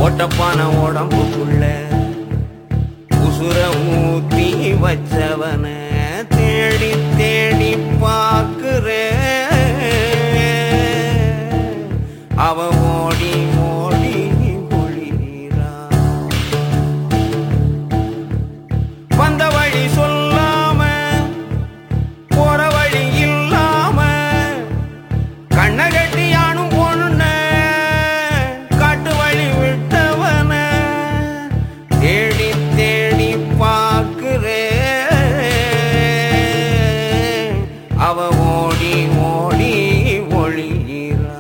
ஒட்டப்பான உடம்புக்குள்ள உசுர ஊத்தி வச்சவன தேடி தேடி பார்க்கிறேன் அவ ஓடி ஓடி ஒளிரா வந்த வழி சொல்லாம போற வழி இல்லாம கண்ண கட்டி யானும் பொண்ண காட்டு வழி விட்டவன தேடி தேடி பார்க்கிறேன் அவ ஓடி ஓடி ஒளிகிறா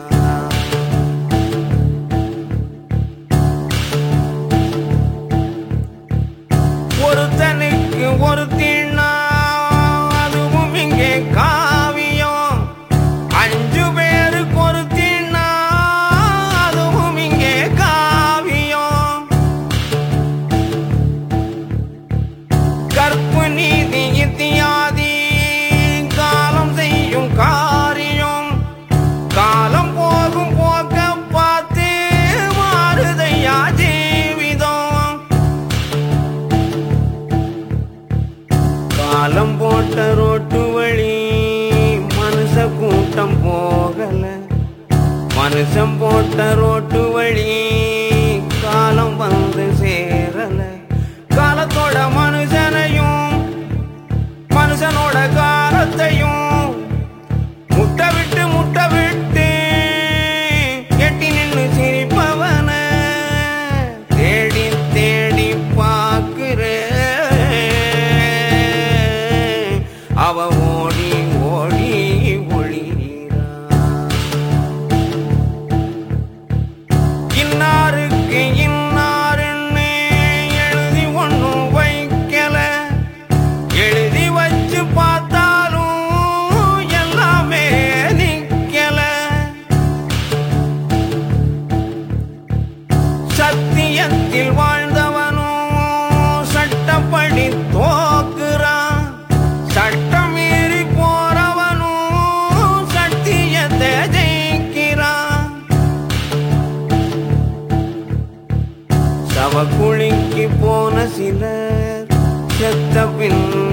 ஒருத்தனுக்கு ஒரு தீண்ணா அதுவும் இங்கே காவியம் அஞ்சு பேருக்கு ஒரு தீண்ணா அதுவும் இங்கே காவியம் கற்பு நீதி இத்தியாதி காலம் செய்யும் காரியம் காலம் போகும் போக்க பார்த்து மாறுதையா ஜீவிதம் காலம் போட்ட ரோட்டு வழி மனுஷ கூட்டம் போகல மனுஷன் போட்ட ரோட்டு வழி காலம் வந்து சேரல காலத்தோட மனுஷனையும் மனுஷனோட காலத்தையும் முட்டை விட்டு முட்டை விட்டு எட்டி நின்னு சிரிப்பவன தேடி தேடி பார்க்கிறேன் அவ ஓடி ஓடி ஒளிரா இன்னாருக்கு இன்னாருன்னு எழுதி ஒண்ணும் வைக்கல எழுதி வச்சு பார்த்தாலும் எல்லாமே நிக்கல சத்தியத்தில் வாழ்ந்தவனும் சட்டப்படி தோக்குறான் சட்டம் மீறி போறவனும் சத்தியத்தை ஜெயிக்கிறான் சவக்குழிக்கு போன சிலர் செத்த பின்